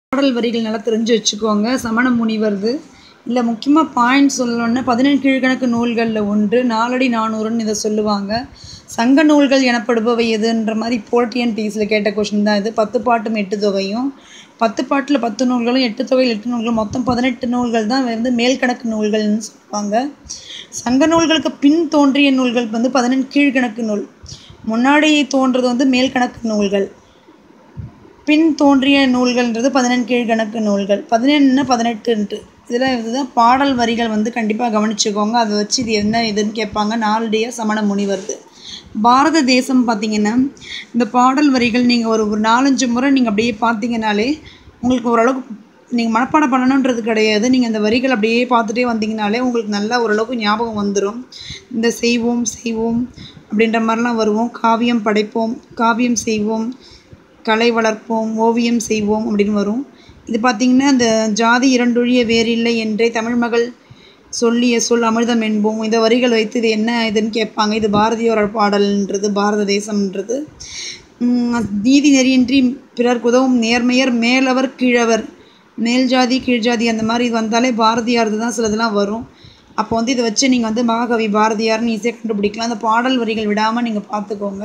பாடல் வரிகள் நல்லா தெரிஞ்சு வச்சுக்கோங்க சமண முனிவர்து இல்லை முக்கியமாக பாயிண்ட் சொல்லணுன்னா பதினெண் கீழ்கணக்கு நூல்களில் ஒன்று நாலடி நானூறுன்னு இதை சொல்லுவாங்க சங்க நூல்கள் எனப்படுபவை எதுன்ற மாதிரி போட்டியன் டிஎஸில் கேட்ட கொஷின் தான் இது பத்து பாட்டும் எட்டு தொகையும் பத்து பாட்டில் பத்து நூல்களும் எட்டு தொகையில் எட்டு நூல்கள் மொத்தம் பதினெட்டு நூல்கள் தான் வந்து மேல்கணக்கு நூல்கள்னு சொல்லுவாங்க சங்க நூல்களுக்கு பின் தோன்றிய நூல்கள் வந்து பதினெண் கீழ்கணக்கு நூல் முன்னாடி தோன்றது வந்து மேல்கணக்கு நூல்கள் பின் தோன்றிய நூல்கள்ன்றது பதினெண் கீழ்கணக்கு நூல்கள் பதினெண்டுன்னா பதினெட்டுன்ட்டு இதில் இதுதான் பாடல் வரிகள் வந்து கண்டிப்பாக கவனிச்சுக்கோங்க அதை வச்சு இது என்ன இதுன்னு கேட்பாங்க நாலுடைய சமண முனிவர்து பாரத தேசம் பார்த்திங்கன்னா இந்த பாடல் வரிகள் நீங்கள் ஒரு ஒரு நாலஞ்சு முறை நீங்கள் அப்படியே பார்த்தீங்கனாலே உங்களுக்கு ஓரளவுக்கு நீங்கள் மனப்பாடம் பண்ணணுன்றது கிடையாது நீங்கள் இந்த வரிகள் அப்படியே பார்த்துட்டே வந்தீங்கனாலே உங்களுக்கு நல்லா ஓரளவுக்கு ஞாபகம் வந்துடும் இந்த செய்வோம் செய்வோம் அப்படின்ற மாதிரிலாம் வருவோம் காவியம் படைப்போம் காவியம் செய்வோம் கலை வளர்ப்போம் ஓவியம் செய்வோம் அப்படின்னு வரும் இது பார்த்திங்கன்னா இந்த ஜாதி இரண்டொழிய வேறில்லை என்றே தமிழ் மகள் சொல்லிய சொல் அமிர்தம் என்போம் இந்த வரிகள் வைத்து இது என்ன இதுன்னு கேட்பாங்க இது பாரதியோட பாடல்ன்றது பாரத தேசம்ன்றது நீதி நெறியின்றி பிறர்க்கு உதவும் நேர்மையர் மேலவர் கீழவர் மேல் ஜாதி கீழ் ஜாதி அந்த மாதிரி இது வந்தாலே பாரதியாரது தான் சிலதெல்லாம் வரும் அப்போ வந்து இதை வச்சு நீங்கள் வந்து மகாகவி பாரதியார்னு ஈஸியாக கண்டுபிடிக்கலாம் அந்த பாடல் வரிகள் விடாமல் நீங்கள் பார்த்துக்கோங்க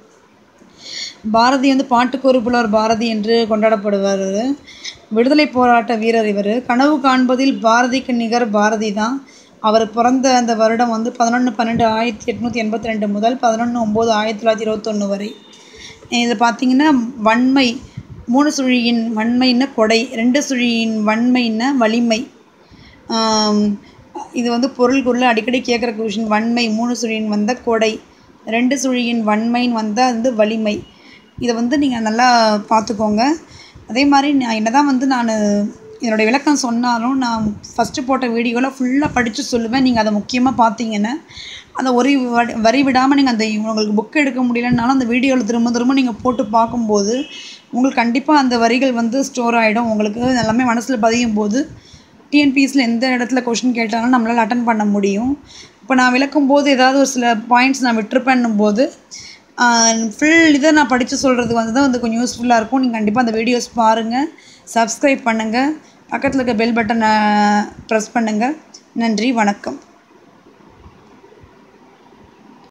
பாரதி வந்து பாட்டுக்கு ஒரு புலவர் பாரதி என்று கொண்டாடப்படுவார் விடுதலை போராட்ட வீரர் இவர் கனவு காண்பதில் பாரதிக்கு நிகர் பாரதி தான் அவர் பிறந்த அந்த வருடம் வந்து பதினொன்று பன்னெண்டு ஆயிரத்தி எட்நூற்றி எண்பத்தி ரெண்டு முதல் பதினொன்று ஒம்பது ஆயிரத்தி தொள்ளாயிரத்தி இருபத்தொன்று வரை இது பார்த்திங்கன்னா வன்மை மூணு சுழியின் வன்மைன்னா கொடை ரெண்டு சுழியின் வன்மைன்னா வலிமை இது வந்து பொருள் குரல் அடிக்கடி கேட்குற கொஷின் வன்மை மூணு சுழியின் வந்த கொடை ரெண்டு சுழியின் வன்மைன்னு வந்தால் வந்து வலிமை இதை வந்து நீங்கள் நல்லா பார்த்துக்கோங்க அதே மாதிரி நான் என்ன தான் வந்து நான் என்னுடைய விளக்கம் சொன்னாலும் நான் ஃபஸ்ட்டு போட்ட வீடியோவில் ஃபுல்லாக படித்து சொல்லுவேன் நீங்கள் அதை முக்கியமாக பார்த்தீங்கன்னா அந்த ஒரு வரி விடாமல் நீங்கள் அந்த உங்களுக்கு புக் எடுக்க முடியலனாலும் அந்த வீடியோவில் திரும்ப திரும்ப நீங்கள் போட்டு பார்க்கும்போது உங்களுக்கு கண்டிப்பாக அந்த வரிகள் வந்து ஸ்டோர் ஆகிடும் உங்களுக்கு எல்லாமே மனசில் பதியும் போது டிஎன்பிஎஸ்சியில் எந்த இடத்துல கொஷின் கேட்டாலும் நம்மளால் அட்டன் பண்ண முடியும் இப்போ நான் விளக்கும் போது ஏதாவது ஒரு சில பாயிண்ட்ஸ் நான் விட்டுருப்பேன்னும் போது ஃபுல் இதை நான் படித்து சொல்கிறது வந்து தான் வந்து கொஞ்சம் யூஸ்ஃபுல்லாக இருக்கும் நீங்கள் கண்டிப்பாக அந்த வீடியோஸ் பாருங்கள் சப்ஸ்கிரைப் பண்ணுங்கள் பக்கத்தில் இருக்க பெல் பட்டனை ப்ரெஸ் பண்ணுங்கள் நன்றி வணக்கம்